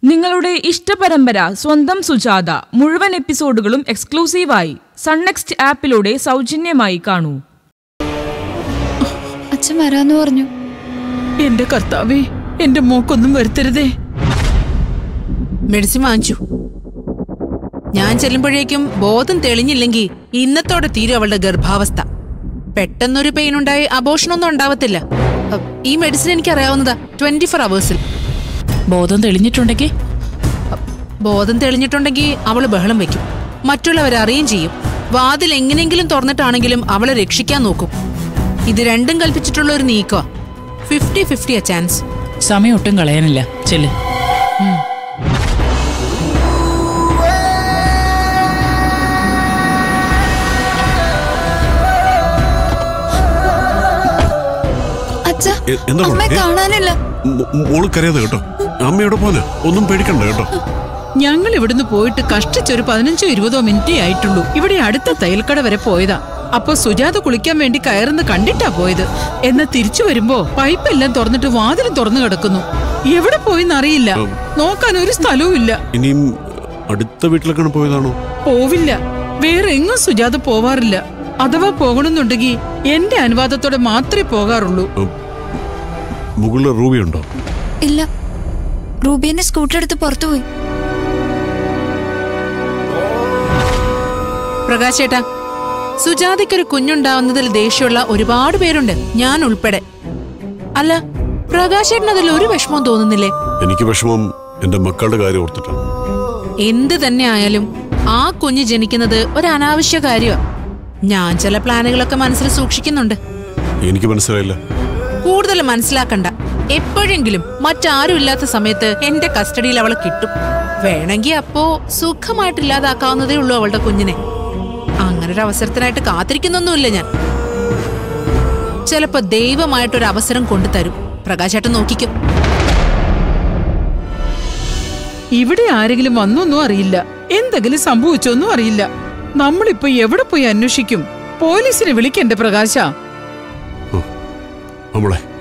നിങ്ങളുടെ ഇഷ്ടപരമ്പര സ്വന്തം സുജാത മുഴുവൻ എപ്പിസോഡുകളും എക്സ്ക്ലൂസീവായി സൺനെക്സ്റ്റ് ആപ്പിലൂടെ സൗജന്യമായി കാണൂ അച്ഛൻ വരാന്ന് പറഞ്ഞു എന്റെ കർത്താവേ എന്റെ മോക്കൊന്നും വരുത്തരുതേ മെഡിസിൻ വാങ്ങിച്ചു ഞാൻ ചെല്ലുമ്പോഴേക്കും ബോധം തെളിഞ്ഞില്ലെങ്കിൽ ഇന്നത്തോടെ തീരും അവളുടെ ഗർഭാവസ്ഥ പെട്ടെന്നൊരു പെയിൻ ഉണ്ടായി അബോഷണൊന്നും ഉണ്ടാവത്തില്ല അ, ഈ മെഡിസിൻ എനിക്ക് അറിയാവുന്നതാ ട്വന്റി ഫോർ അവേഴ്സിൽ ബോധം തെളിഞ്ഞിട്ടുണ്ടെങ്കിൽ ബോധം തെളിഞ്ഞിട്ടുണ്ടെങ്കിൽ അവള് ബഹളം വെക്കും മറ്റുള്ളവരെ അറിയുകയും ചെയ്യും വാതിൽ എങ്ങനെയെങ്കിലും തുറന്നിട്ടാണെങ്കിലും അവളെ രക്ഷിക്കാൻ നോക്കും ഇത് രണ്ടും കൽപ്പിച്ചിട്ടുള്ള ഒരു നീക്കമാ ഫിഫ്റ്റി ഫിഫ്റ്റി ചാൻസ് സമയം ഒട്ടും കളയാനില്ല ചെല്ല് അച്ഛ എ- എന്താ അമ്മയെ മോളെ? ഏ? കാണാനില്ല മോ- മോള് കരയാതെ കേട്ടോ അമ്മയോടെ പോനെ ഒന്നും പേടിക്കണ്ട കേട്ടോ ഞങ്ങൾ ഇവിടുന്ന് പോയിട്ട് കഷ്ടിച്ചൊരു പതിനഞ്ചോ ഇരുപതോ മിനിറ്റേ ആയിട്ടുള്ളൂ ഇവിടെ അടുത്ത തയ്യൽക്കട വരെ പോയതാ അപ്പൊ സുജാത കുളിക്കാൻ വേണ്ടി കയറുന്ന കണ്ടിട്ടാ പോയത് എന്നാ തിരിച്ചു വരുമ്പോ പൈപ്പെല്ലാം തുറന്നിട്ട് വാതിലും തുറന്നു കിടക്കുന്നു എവിടെ പോയിന്നറിയില്ല നോക്കാൻ ഒരു സ്ഥലവും ഇല്ല ഇനിയും അടുത്ത വീട്ടിലേക്കാണ് പോയതാണോ പോവില്ല വേറെ എങ്ങും സുജാത പോവാറില്ല അഥവാ പോകണമെന്നുണ്ടെങ്കിൽ എന്റെ അനുവാദത്തോടെ മാത്രമേ പോകാറുള്ളൂ ഉം, മുകളിൽ റൂബി ഉണ്ടോ ഇല്ല റൂബിയന്റെ സ്കൂട്ടർ എടുത്ത് പുറത്തു പോയി പ്രകാശേട്ടാ സുജാതയ്ക്കൊരു കുഞ്ഞുണ്ടാവുന്നതിൽ ദേഷ്യമുള്ള ഒരുപാട് പേരുണ്ട് ഞാൻ ഉൾപ്പെടെ അല്ല പ്രകാശേട്ടന് അതിൽ ഒരു വിഷമം തോന്നുന്നില്ലേ എനിക്ക് വിഷമം എന്റെ മക്കളുടെ കാര്യം ഓർത്തിട്ടാണ് എന്ത് തന്നെ ആയാലും ആ കുഞ്ഞ് ജനിക്കുന്നത് ഒരു അനാവശ്യ കാര്യമാണ് ഞാൻ ചില പ്ലാനുകളൊക്കെ മനസ്സിൽ സൂക്ഷിക്കുന്നുണ്ട് എനിക്ക് മനസ്സിലായില്ല കൂടുതൽ മനസ്സിലാക്കണ്ട എപ്പോഴെങ്കിലും മറ്റാരും ഇല്ലാത്ത സമയത്ത് എന്റെ കസ്റ്റഡിയിൽ അവളെ കിട്ടും വേണമെങ്കിൽ അപ്പോ സുഖമായിട്ടില്ലാതാക്കാവുന്നതേ ഉള്ളൂ അവളുടെ കുഞ്ഞിനെ അങ്ങനെ ഒരു അവസരത്തിനായിട്ട് കാത്തിരിക്കുന്നൊന്നുമില്ല ഞാൻ ചിലപ്പോ ദൈവമായിട്ടൊരു അവസരം കൊണ്ടുതരും പ്രകാശേട്ടൻ നോക്കിക്കും ഇവിടെ ആരെങ്കിലും വന്നൊന്നും അറിയില്ല എന്തെങ്കിലും സംഭവിച്ചൊന്നും അറിയില്ല നമ്മളിപ്പോ എവിടെ പോയി അന്വേഷിക്കും പോലീസിനെ വിളിക്കണ്ടേ പ്രകാശ നമ്മളെ